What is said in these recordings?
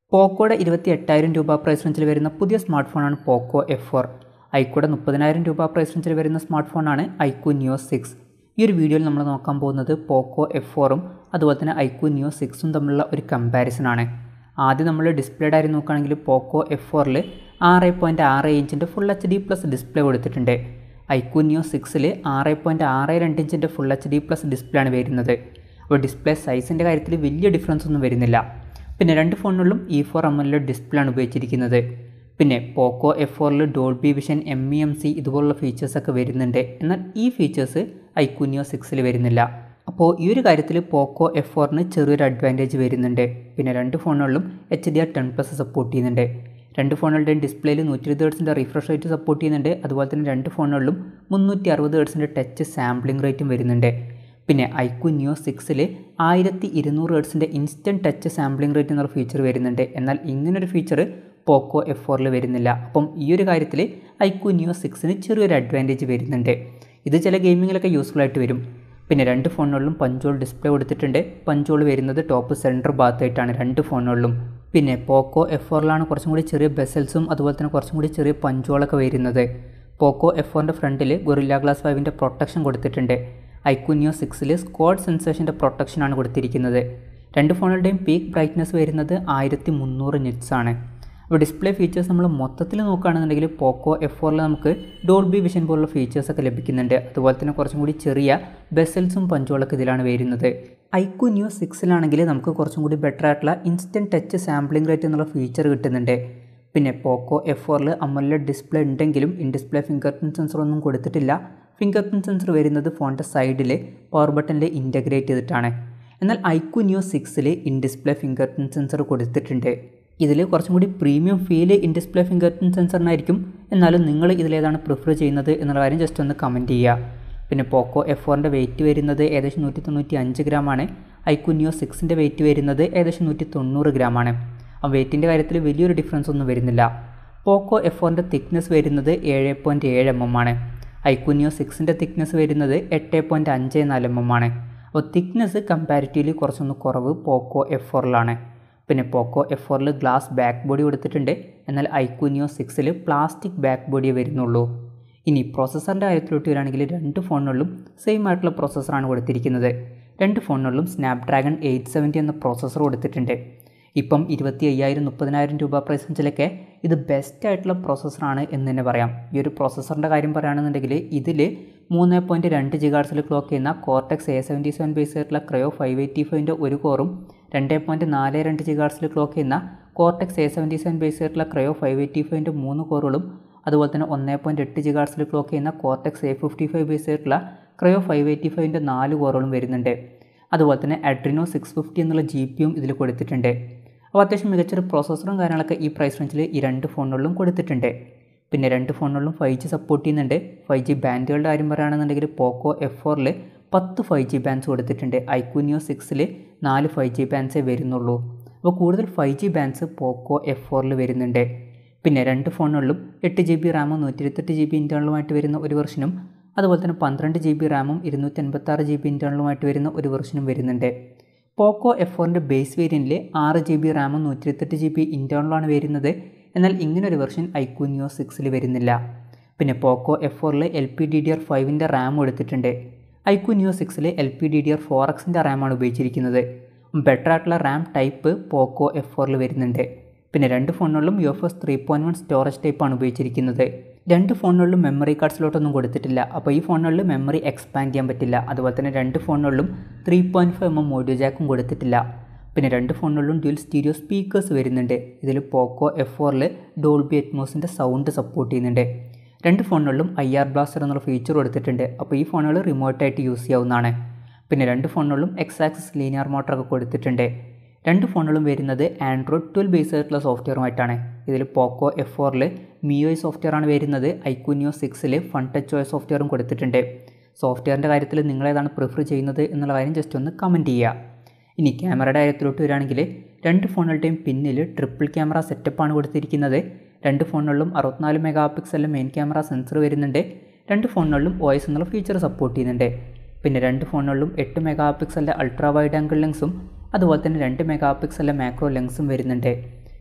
പോക്കോയുടെ ഇരുപത്തി എട്ടായിരം രൂപ പ്രൈസ് റേഞ്ചിൽ വരുന്ന പുതിയ സ്മാർട്ട് ഫോണാണ് പോക്കോ എഫ് ഫോർ ഐക്കോയുടെ മുപ്പതിനായിരം രൂപ പ്രൈസ് റേഞ്ചിൽ വരുന്ന സ്മാർട്ട് ഫോണാണ് ഐക്കു നിയോ സിക്സ് ഈ ഒരു വീഡിയോയിൽ നമ്മൾ നോക്കാൻ പോകുന്നത് പോക്കോ എഫ് ഫോറും അതുപോലെ തന്നെ ഐക്കു നിയോ സിക്സും തമ്മിലുള്ള ഒരു കമ്പാരിസൺ ആണ് ആദ്യം നമ്മൾ ഡിസ്പ്ലേയുടെ കാര്യം നോക്കുകയാണെങ്കിൽ പോക്കോ എഫ് ഫോറിൽ ആറ് പോയിൻറ്റ് ആറ് ഇഞ്ചിൻ്റെ full H D plus display കൊടുത്തിട്ടുണ്ട് ഐക്കു നിയോ സിക്സിൽ ആറ് പോയിൻറ്റ് ആറ് രണ്ട് ഇഞ്ചിൻ്റെ full H D plus display ആണ് വരുന്നത് അപ്പോൾ ഡിസ്പ്ലേ സൈസിൻ്റെ കാര്യത്തിൽ വലിയ ഡിഫറൻസ് ഒന്നും വരുന്നില്ല പിന്നെ രണ്ട് ഫോണുകളിലും E four M L display ആണ് ഉപയോഗിച്ചിരിക്കുന്നത് പിന്നെ പോക്കോ എഫ് ഫോറിൽ Dolby Vision M E M C ഇതുപോലുള്ള ഫീച്ചേഴ്സൊക്കെ വരുന്നുണ്ട് എന്നാൽ ഈ ഫീച്ചേഴ്സ് ഐക്കുനിയോ സിക്സിൽ വരുന്നില്ല അപ്പോൾ ഈ ഒരു കാര്യത്തിൽ പോക്കോ എഫ് ഫോറിന് ചെറിയൊരു അഡ്വാൻറ്റേജ് വരുന്നുണ്ട് പിന്നെ രണ്ട് ഫോണുകളിലും H D R ten plus support ചെയ്യുന്നുണ്ട് രണ്ട് ഫോണുകളുടെയും ഡിസ്പ്ലേയിൽ നൂറ്റി ഇരുപത് ഹേർട്സിൻ്റെ റിഫ്രഷ് റേറ്റ് സപ്പോർട്ട് ചെയ്യുന്നുണ്ട് അതുപോലെ തന്നെ രണ്ട് ഫോണുകളിലും മുന്നൂറ്റി അറുപത് ഹേർട്സിൻ്റെ ടച്ച് സാമ്പിളിംഗ് റേറ്റും വരുന്നുണ്ട് പിന്നെ ഐക്യു നിയോ സിക്സിൽ ആയിരത്തി ഇരുന്നൂറ് ഹേർട്സിൻ്റെ ഇൻസ്റ്റൻറ്റ് ടച്ച് സാമ്പിളിംഗ് റേറ്റ് എന്നൊരു ഫീച്ചർ വരുന്നുണ്ട് എന്നാൽ ഇങ്ങനൊരു ഫീച്ചർ പോക്കോ എഫ് ഫോറിൽ വരുന്നില്ല അപ്പം ഈ ഒരു കാര്യത്തിൽ ഐക്യു നിയോ സിക്സിന് ചെറിയൊരു അഡ്വാൻറ്റേജ് വരുന്നുണ്ട് ഇത് ചില ഗെയിമിങ്ങിലൊക്കെ യൂസ്ഫുൾ ആയിട്ട് വരും പിന്നെ രണ്ട് ഫോണുകളിലും പഞ്ചോൾ ഡിസ്പ്ലേ കൊടുത്തിട്ടുണ്ട് പഞ്ചോൾ വരുന്നത് ടോപ്പ് സെൻറ്റർ ഭാഗത്തായിട്ടാണ് രണ്ട് ഫോണുകളിലും പിന്നെ പോക്കോ എഫ് ഫോറിലാണ് കുറച്ചും കൂടി ചെറിയ ബെസൽസും അതുപോലെ തന്നെ കുറച്ചും കൂടി ചെറിയ പഞ്ചോളൊക്കെ വരുന്നത് പോക്കോ എഫ് ഫോറിൻ്റെ ഫ്രണ്ടിൽ ഗൊറില്ല ഗ്ലാസ് ഫൈവിൻ്റെ പ്രൊട്ടക്ഷൻ കൊടുത്തിട്ടുണ്ട് ഐക്കുനിയോ സിക്സിൽ സ്ക്വാഡ് സെൻസേഷൻ്റെ പ്രൊട്ടക്ഷനാണ് കൊടുത്തിരിക്കുന്നത് രണ്ട് ഫോണുകളുടെയും പീക്ക് ബ്രൈറ്റ്നസ് വരുന്നത് ആയിരത്തി മുന്നൂറ് നിറ്റ്സ് ആണ് അപ്പോൾ ഡിസ്പ്ലേ ഫീച്ചേഴ്സ് നമ്മൾ മൊത്തത്തിൽ നോക്കുകയാണെന്നുണ്ടെങ്കിൽ പോക്കോ എഫ് ഫോറിൽ നമുക്ക് ഡോൾബി വിഷൻ പോലുള്ള ഫീച്ചേഴ്സൊക്കെ ലഭിക്കുന്നുണ്ട് അതുപോലെ തന്നെ കുറച്ചും കൂടി ചെറിയ ബെസൽസും പഞ്ചുകളൊക്കെ ഇതിലാണ് വരുന്നത് ഐക്കു ന്യൂ സിക്സിലാണെങ്കിൽ നമുക്ക് കുറച്ചും കൂടി ബെറ്റർ ആയിട്ടുള്ള ഇൻസ്റ്റൻറ്റ് ടച്ച് സാമ്പിളിംഗ് റേറ്റ് എന്നുള്ള ഫീച്ചർ കിട്ടുന്നുണ്ട് പിന്നെ പോക്കോ എഫ് ഫോറിൽ അമല്ല ഡിസ്പ്ലേ ഉണ്ടെങ്കിലും in display fingerprint sensor ഒന്നും കൊടുത്തിട്ടില്ല ഫിംഗർ പ്രിൻറ്റ് സെൻസർ വരുന്നത് ഫോണിൻ്റെ സൈഡിൽ പവർ ബട്ടണിൽ ഇൻറ്റഗ്രേറ്റ് ചെയ്തിട്ടാണ് എന്നാൽ ഐക്കു ന്യൂ സിക്സിൽ in display fingerprint sensor കൊടുത്തിട്ടുണ്ട് ഇതിൽ കുറച്ചും കൂടി premium feel in display fingerprint സെൻസറിനായിരിക്കും എന്നാലും നിങ്ങൾ ഇതിലേതാണ് പ്രിഫർ ചെയ്യുന്നത് എന്നുള്ള കാര്യം ജസ്റ്റ് ഒന്ന് കമൻറ്റ് ചെയ്യുക പിന്നെ പോക്കോ എഫ് ഫോറിൻ്റെ വെയിറ്റ് വരുന്നത് ഏകദേശം നൂറ്റി തൊണ്ണൂറ്റി അഞ്ച് ഗ്രാമാണ് ഐക്കു ന്യൂ സിക്സിൻ്റെ വെയിറ്റ് വരുന്നത് ഏകദേശം നൂറ്റി തൊണ്ണൂറ് ഗ്രാമാണ് ആ വെയിറ്റിൻ്റെ കാര്യത്തിൽ വലിയൊരു ഡിഫറൻസ് ഒന്നും വരുന്നില്ല പോക്കോ എഫ് ഫോറിൻ്റെ തിക്നെസ് വരുന്നത് ഏഴ് പോയിൻറ്റ് ഏഴ് എം എം ആണ് ഐക്കുനിയോ സിക്സിൻ്റെ തിക്നെസ് വരുന്നത് എട്ട് പോയിൻറ്റ് അഞ്ച് നാല് എം എം ആണ് അപ്പോൾ തിക്നെസ് കമ്പാരിറ്റീവ്ലി കുറച്ചൊന്ന് കുറവ് പോക്കോ എഫ് ഫോറിലാണ് പിന്നെ പോക്കോ എഫ് ഫോറിൽ ഗ്ലാസ് ബാക്ക് ബോഡി കൊടുത്തിട്ടുണ്ട് എന്നാൽ ഐക്കുനിയോ സിക്സിൽ പ്ലാസ്റ്റിക് ബാക്ക് ബോഡിയേ വരുന്നുള്ളൂ ഇനി പ്രോസസ്സറിൻ്റെ കാര്യത്തിലോട്ട് വരികയാണെങ്കിൽ രണ്ട് ഫോണുകളിലും സെയിം ആയിട്ടുള്ള പ്രോസസ്സറാണ് കൊടുത്തിരിക്കുന്നത് രണ്ട് ഫോണുകളിലും സ്നാപ്ഡ്രാഗൺ എയ്റ്റ് സെവൻറ്റി എന്ന പ്രോസസ്സർ കൊടുത്തിട്ടുണ്ട് ഇപ്പം ഇരുപത്തി അയ്യായിരം മുപ്പതിനായിരം രൂപ പ്രൈസ് റേഞ്ചിലൊക്കെ ഇത് ബെസ്റ്റ് ആയിട്ടുള്ള പ്രോസസ്സറാണ് എന്ന് തന്നെ പറയാം ഈ ഒരു പ്രോസസ്സറിൻ്റെ കാര്യം പറയുകയാണെന്നുണ്ടെങ്കിൽ ഇതിൽ മൂന്ന് പോയിൻറ്റ് രണ്ട് ജിഗാർസിൽ ക്ലോക്ക് ചെയ്യുന്ന Cortex A seventy seven base ആയിട്ടുള്ള ക്രയോ ഫൈവ് എയ്റ്റി ഫൈവിൻ്റെ ഒരു കോറും രണ്ട് പോയിൻറ്റ് നാല് രണ്ട് ജിഗാർസിൽ ക്ലോക്ക് ചെയ്യുന്ന Cortex A seventy seven base ആയിട്ടുള്ള ക്രയോ ഫൈവ് എയ്റ്റി ഫൈവിൻ്റെ മൂന്ന് കോറുകളും അതുപോലെ തന്നെ ഒന്ന് പോയിൻറ്റ് എട്ട് ജിഗാർസിൽ ക്ലോക്ക് ചെയ്യുന്ന Cortex A fifty five base ആയിട്ടുള്ള ക്രയോ ഫൈവ് എയ്റ്റി ഫൈവിൻ്റെ നാല് കോറുകളും വരുന്നുണ്ട് അതുപോലെ തന്നെ അഡ്രിനോ സിക്സ് ഫിഫ്റ്റി എന്നുള്ള ജി പിയും ഇതിൽ കൊടുത്തിട്ടുണ്ട് അപ്പോൾ അത്യാവശ്യം മികച്ചൊരു പ്രോസസ്സറും കാര്യങ്ങളൊക്കെ ഈ പ്രൈസ് റേഞ്ചിൽ ഈ രണ്ട് ഫോണുകളിലും കൊടുത്തിട്ടുണ്ട് പിന്നെ രണ്ട് ഫോണുകളിലും ഫൈവ് ജി സപ്പോർട്ട് ചെയ്യുന്നുണ്ട് ഫൈവ് ജി ബാൻഡുകളുടെ കാര്യം പറയുകയാണെന്നുണ്ടെങ്കിൽ പോക്കോ എഫ് ഫോറിൽ പത്ത് ഫൈവ് ജി ബാൻഡ്സ് കൊടുത്തിട്ടുണ്ട് ഐക്യൂനിയോ സിക്സിൽ നാല് ഫൈവ് ജി ബാൻഡ്സേ വരുന്നുള്ളൂ അപ്പോൾ കൂടുതൽ five G bands Poco F ഫോറിൽ വരുന്നുണ്ട് പിന്നെ രണ്ട് ഫോണുകളിലും എട്ട് ജി ബി റാമും നൂറ്റി ഇരുപത്തെട്ട് ജി ബി ഇൻറ്റേണലുമായിട്ട് വരുന്ന ഒരു വെർഷനും അതുപോലെ തന്നെ പന്ത്രണ്ട് ജി ബി റാമും ഇരുന്നൂറ്റി എൺപത്താറ് ജി ബി ഇൻറ്റേണലുമായിട്ട് വരുന്ന ഒരു വെർഷനും വരുന്നുണ്ട് പോക്കോ എഫ് ഫോറിൻ്റെ ബേസ് വേരിയൻറ്റിൽ ആറ് ജി ബി റാമും നൂറ്റി ഇരുപത്തെട്ട് ജി ബി ഇൻറ്റേണലാണ് വരുന്നത് എന്നാൽ ഇങ്ങനൊരു വെർഷൻ ഐക്യൂനിയോ സിക്സിൽ വരുന്നില്ല പിന്നെ പോക്കോ എഫ് ഫോറിൽ L P D D R ഫൈവിൻ്റെ റാം എടുത്തിട്ടുണ്ട് ഐക്യൂനിയോ സിക്സിൽ L P D D R four എക്സിൻ്റെ റാമാണ് ഉപയോഗിച്ചിരിക്കുന്നത് ബെറ്റർ ആയിട്ടുള്ള റാം ടൈപ്പ് പോക്കോ എഫ് ഫോറിൽ വരുന്നുണ്ട് പിന്നെ രണ്ട് ഫോണുകളിലും U F S three point one storage ടൈപ്പാണ് ഉപയോഗിച്ചിരിക്കുന്നത് രണ്ട് ഫോണുകളിലും മെമ്മറി കാർഡ്സിലോട്ടൊന്നും കൊടുത്തിട്ടില്ല അപ്പോൾ ഈ ഫോണുകളിൽ മെമ്മറി എക്സ്പാൻഡ് ചെയ്യാൻ പറ്റില്ല അതുപോലെ തന്നെ രണ്ട് ഫോണുകളിലും three point five M M audio ജാക്കും കൊടുത്തിട്ടില്ല പിന്നെ രണ്ട് ഫോണുകളിലും ഡ്യുവൽ സ്റ്റീരിയോ സ്പീക്കേഴ്സ് വരുന്നുണ്ട് ഇതിൽ പോക്കോ എഫ് ഫോറിൽ ഡോൾബി അറ്റ്മോസിൻ്റെ സൗണ്ട് സപ്പോർട്ട് ചെയ്യുന്നുണ്ട് രണ്ട് ഫോണുകളിലും ഐ ആർ ബ്ലാസ്റ്റർ എന്നുള്ള ഫീച്ചർ കൊടുത്തിട്ടുണ്ട് അപ്പോൾ ഈ ഫോണുകൾ റിമോട്ടായിട്ട് യൂസ് ചെയ്യാവുന്നതാണ് പിന്നെ രണ്ട് ഫോണുകളിലും എക്സ് ആക്സസ് ലീനിയർ മോട്ടറൊക്കെ കൊടുത്തിട്ടുണ്ട് രണ്ട് ഫോണുകളും വരുന്നത് ആൻഡ്രോയിഡ് ട്വൽവ് ബേസ് ആയിട്ടുള്ള സോഫ്റ്റ്വെയറുമായിട്ടാണ് ഇതിൽ പോക്കോ എഫ് ഫോറിൽ മിയോ സോഫ്റ്റ്വെയർ ആണ് വരുന്നത് ഐക്യൂനിയോ സിക്സിൽ ഫൺ ടച്ച് ഓയ സോഫ്റ്റ്വെയറും കൊടുത്തിട്ടുണ്ട് സോഫ്റ്റ്വെയറിൻ്റെ കാര്യത്തിൽ നിങ്ങൾ ഏതാണ് പ്രിഫർ ചെയ്യുന്നത് എന്നുള്ള കാര്യം ജസ്റ്റ് ഒന്ന് കമൻറ്റ് ചെയ്യുക ഇനി ക്യാമറയുടെ കാര്യത്തിലോട്ട് വരികയാണെങ്കിൽ രണ്ട് ഫോണുകളുടെയും പിന്നിൽ ട്രിപ്പിൾ ക്യാമറ സെറ്റപ്പാണ് കൊടുത്തിരിക്കുന്നത് രണ്ട് ഫോണുകളിലും അറുപത്തിനാല് മെഗാ പിക്സലിലെ മെയിൻ ക്യാമറ സെൻസർ വരുന്നുണ്ട് രണ്ട് ഫോണുകളിലും വോയിസ് എന്നുള്ള ഫീച്ചർ സപ്പോർട്ട് ചെയ്യുന്നുണ്ട് പിന്നെ രണ്ട് ഫോണുകളിലും എട്ട് മെഗാ പിക്സലിൻ്റെ അൾട്രാ വൈഡ് ആംഗിൾ ലെൻസും അതുപോലെ തന്നെ രണ്ട് മെഗാ പിക്സലിലെ മാക്രോ ലെൻസും വരുന്നുണ്ട്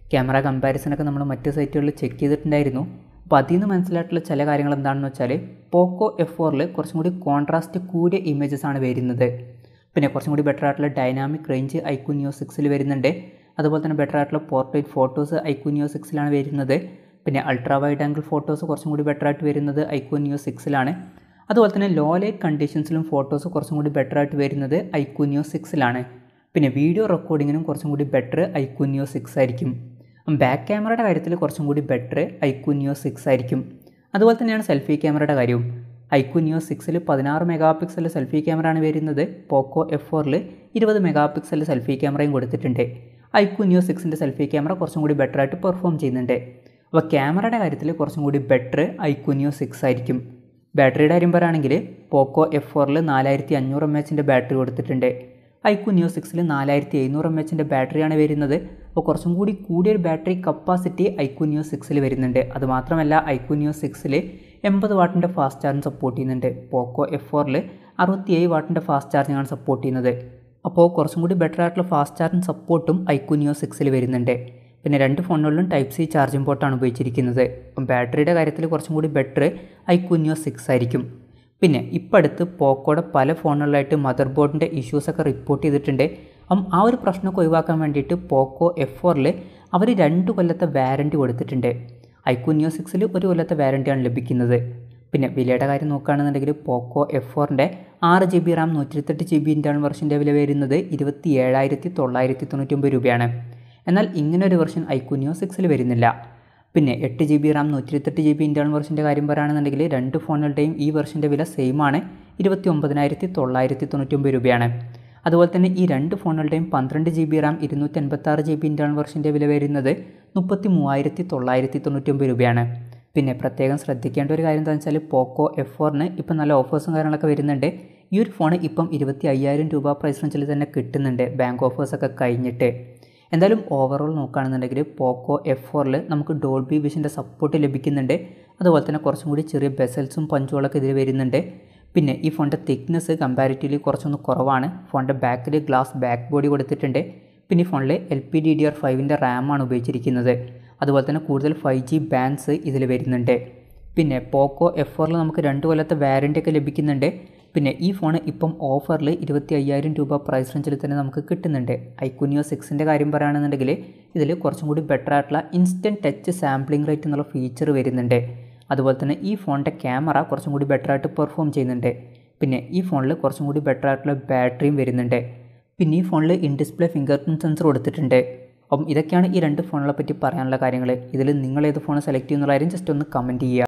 ക്യാമറ കമ്പാരിസനൊക്കെ നമ്മൾ മറ്റ് സൈറ്റുകളിൽ ചെക്ക് ചെയ്തിട്ടുണ്ടായിരുന്നു അപ്പോൾ അതിൽ നിന്ന് മനസ്സിലായിട്ടുള്ള ചില കാര്യങ്ങൾ എന്താണെന്ന് വെച്ചാൽ പോക്കോ എഫ് ഫോറിൽ കുറച്ചും കൂടി കോൺട്രാസ്റ്റ് കൂടിയ ഇമേജസ് ആണ് വരുന്നത് പിന്നെ കുറച്ചും കൂടി ബെറ്റർ ആയിട്ടുള്ള ഡൈനാമിക് റേഞ്ച് ഐക്യു നിയോ സിക്സിൽ വരുന്നുണ്ട് അതുപോലെ തന്നെ ബെറ്റർ ആയിട്ടുള്ള പോർട്രേറ്റ് ഫോട്ടോസ് ഐക്യു നിയോ സിക്സിലാണ് വരുന്നത് പിന്നെ അൾട്രാ വൈഡ് ആംഗിൾ ഫോട്ടോസ് കുറച്ചും കൂടി ബെറ്റർ ആയിട്ട് വരുന്നത് ഐക്യു നിയോ സിക്സിലാണ് അതുപോലെ തന്നെ ലോ ലൈറ്റ് കണ്ടീഷൻസിലും ഫോട്ടോസ് കുറച്ചും കൂടി ബെറ്റർ ആയിട്ട് വരുന്നത് ഐക്യു നിയോ സിക്സിലാണ് പിന്നെ വീഡിയോ റെക്കോർഡിങ്ങിനും കുറച്ചും കൂടി ബെറ്റർ ഐക്യു നിയോ സിക്സ് ആയിരിക്കും ബാക്ക് ക്യാമറയുടെ കാര്യത്തിൽ കുറച്ചും കൂടി ബെറ്റർ ഐക്യു നിയോ സിക്സ് ആയിരിക്കും അതുപോലെ തന്നെയാണ് സെൽഫി ക്യാമറയുടെ കാര്യവും ഐക്യു നിയോ സിക്സിൽ പതിനാറ് മെഗാ പിക്സൽ സെൽഫി ക്യാമറ ആണ് വരുന്നത് പോക്കോ എഫ് ഫോറിൽ ഇരുപത് മെഗാ പിക്സൽ സെൽഫി ക്യാമറയും കൊടുത്തിട്ടുണ്ട് ഐക്യു നിയോ സിക്സിൻ്റെ സെൽഫി ക്യാമറ കുറച്ചും കൂടി ബെറ്റർ ആയിട്ട് പെർഫോം ചെയ്യുന്നുണ്ട് അപ്പോൾ ക്യാമറയുടെ കാര്യത്തിൽ കുറച്ചും കൂടി ബെറ്റർ ഐക്യു നിയോ സിക്സ് ആയിരിക്കും ബാറ്ററിയുടെ കാര്യം പറയുകയാണെങ്കിൽ പോക്കോ എഫ് ഫോറിൽ നാലായിരത്തി അഞ്ഞൂറ് എം എച്ചിൻ്റെ ബാറ്ററി കൊടുത്തിട്ടുണ്ട് ഐക്യു നിയോ സിക്സിൽ നാലായിരത്തി എഴുന്നൂറ് എം എച്ചിൻ്റെ ബാറ്ററിയാണ് വരുന്നത് അപ്പോൾ കുറച്ചും കൂടി കൂടിയൊരു ബാറ്ററി കപ്പാസിറ്റി ഐക്യു നിയോ സിക്സിൽ വരുന്നുണ്ട് അതുമാത്രമല്ല ഐക്യു നിയോ സിക്സിൽ എൺപത് വാട്ടിൻ്റെ ഫാസ്റ്റ് ചാർജ് സപ്പോർട്ട് ചെയ്യുന്നുണ്ട് പോക്കോ എഫ് ഫോറിൽ അറുപത്തിയേഴ് വാട്ടിൻ്റെ ഫാസ്റ്റ് ചാർജിങ്ങാണ് സപ്പോർട്ട് ചെയ്യുന്നത് അപ്പോൾ കുറച്ചും കൂടി ബെറ്റർ ആയിട്ടുള്ള ഫാസ്റ്റ് ചാർജിങ് സപ്പോർട്ടും ഐക്യു നിയോ സിക്സിൽ വരുന്നുണ്ട് പിന്നെ രണ്ട് ഫോണുകളിലും ടൈപ്പ് സി ചാർജിംഗ് പോർട്ടാണ് ഉപയോഗിച്ചിരിക്കുന്നത് അപ്പം ബാറ്ററിയുടെ കാര്യത്തിൽ കുറച്ചും കൂടി ബെറ്റർ ഐക്യു നിയോ സിക്സ് ആയിരിക്കും പിന്നെ ഇപ്പം അടുത്ത് പോക്കോയുടെ പല ഫോണുകളിലായിട്ട് മദർ ബോർഡിൻ്റെ ഇഷ്യൂസൊക്കെ റിപ്പോർട്ട് ചെയ്തിട്ടുണ്ട് അപ്പം ആ ഒരു പ്രശ്നമൊക്കെ ഒഴിവാക്കാൻ വേണ്ടിയിട്ട് പോക്കോ എഫ് ഫോറിൽ അവർ രണ്ട് കൊല്ലത്തെ വാറൻറ്റി കൊടുത്തിട്ടുണ്ട് ഐക്യു നിയോ സിക്സിൽ ഒരു കൊല്ലത്തെ വാറൻറ്റിയാണ് ലഭിക്കുന്നത് പിന്നെ വിലയുടെ കാര്യം നോക്കുകയാണെന്നുണ്ടെങ്കിൽ പോക്കോ എഫ് ഫോറിൻ്റെ ആറ് ജി ബി റാം നൂറ്റിരുത്തെട്ട് ജി ബി ഇൻറ്റേണൽ വെർഷൻ്റെ വില വരുന്നത് ഇരുപത്തി ഏഴായിരത്തി തൊള്ളായിരത്തി തൊണ്ണൂറ്റൊമ്പത് രൂപയാണ് എന്നാൽ ഇങ്ങനെ ഒരു വെർഷൻ ഐക്യു നിയോ സിക്സിൽ വരുന്നില്ല പിന്നെ എട്ട് ജി ബി റാം നൂറ്റിരുത്തെട്ട് ജി ബി ഇൻറ്റേണൽ വെർഷൻ്റെ കാര്യം പറയുകയാണെന്നുണ്ടെങ്കിൽ രണ്ട് ഫോണുകളുടെയും ഈ വെർഷൻ്റെ വില സെയിം ആണ് ഇരുപത്തി ഒമ്പതിനായിരത്തി തൊള്ളായിരത്തി തൊണ്ണൂറ്റൊമ്പത് രൂപയാണ് അതുപോലെ തന്നെ ഈ രണ്ട് ഫോണുകളുടെയും പന്ത്രണ്ട് ജി ബി റാം ഇരുന്നൂറ്റി അൻപത്താറ് ജി ബി ഇൻറ്റേണൽ വെർഷൻ്റെ വില വരുന്നത് മുപ്പത്തി മൂവായിരത്തി തൊള്ളായിരത്തി തൊണ്ണൂറ്റൊമ്പത് രൂപയാണ് പിന്നെ പ്രത്യേകം ശ്രദ്ധിക്കേണ്ട ഒരു കാര്യം എന്താണെന്ന് വെച്ചാൽ പോക്കോ എഫ് ഫോറിന് ഇപ്പം നല്ല ഓഫേഴ്സും കാര്യങ്ങളൊക്കെ വരുന്നുണ്ട് ഈ ഒരു ഫോൺ ഇപ്പം ഇരുപത്തി അയ്യായിരം രൂപ പ്രൈസ് റേഞ്ചിൽ തന്നെ കിട്ടുന്നുണ്ട് ബാങ്ക് ഓഫേഴ്സൊക്കെ കഴിഞ്ഞിട്ട് എന്തായാലും ഓവറോൾ നോക്കുകയാണെന്നുണ്ടെങ്കിൽ പോക്കോ എഫ് ഫോറിൽ നമുക്ക് ഡോൾബി വിഷൻ്റെ സപ്പോർട്ട് ലഭിക്കുന്നുണ്ട് അതുപോലെ തന്നെ കുറച്ചും കൂടി ചെറിയ ബെസൽസും പഞ്ചുകളൊക്കെ ഇതിൽ വരുന്നുണ്ട് പിന്നെ ഈ ഫോണിൻ്റെ തിക്നെസ് കമ്പാരിറ്റീവ്ലി കുറച്ചൊന്ന് കുറവാണ് ഫോണിൻ്റെ ബാക്കിൽ ഗ്ലാസ് ബാക്ക് ബോഡി കൊടുത്തിട്ടുണ്ട് പിന്നെ ഈ ഫോണിൽ L P D D R ഫൈവിൻ്റെ റാമാണ് ഉപയോഗിച്ചിരിക്കുന്നത് അതുപോലെ തന്നെ കൂടുതൽ ഫൈവ് ജി ബാൻഡ്സ് ഇതിൽ വരുന്നുണ്ട് പിന്നെ പോക്കോ എഫ് ഫോറിൽ നമുക്ക് രണ്ട് കൊല്ലത്തെ വാറൻറ്റി ഒക്കെ ലഭിക്കുന്നുണ്ട് പിന്നെ ഈ ഫോൺ ഇപ്പം ഓഫറിൽ ഇരുപത്തി അയ്യായിരം രൂപ പ്രൈസ് റേഞ്ചിൽ തന്നെ നമുക്ക് കിട്ടുന്നുണ്ട് ഐക്കുനിയോ സിക്സിൻ്റെ കാര്യം പറയുകയാണെന്നുണ്ടെങ്കിൽ ഇതിൽ കുറച്ചും കൂടി ബെറ്റർ ആയിട്ടുള്ള ഇൻസ്റ്റൻറ്റ് ടച്ച് സാമ്പിളിംഗ് റേറ്റ് എന്നുള്ള ഫീച്ചർ വരുന്നുണ്ട് അതുപോലെ തന്നെ ഈ ഫോണിൻ്റെ ക്യാമറ കുറച്ചും കൂടി ബെറ്റർ ആയിട്ട് പെർഫോം ചെയ്യുന്നുണ്ട് പിന്നെ ഈ ഫോണിൽ കുറച്ചും കൂടി ബെറ്റർ ആയിട്ടുള്ള ബാറ്ററിയും വരുന്നുണ്ട് പിന്നെ ഈ ഫോണിൽ in display fingerprint sensor കൊടുത്തിട്ടുണ്ട് അപ്പം ഇതൊക്കെയാണ് ഈ രണ്ട് ഫോണുകളെ പറ്റി പറയാനുള്ള കാര്യങ്ങൾ ഇതിൽ നിങ്ങൾ ഏത് ഫോൺ സെലക്ട് ചെയ്യുന്നുള്ള കാര്യം ജസ്റ്റ് ഒന്ന് കമൻറ്റ് ചെയ്യുക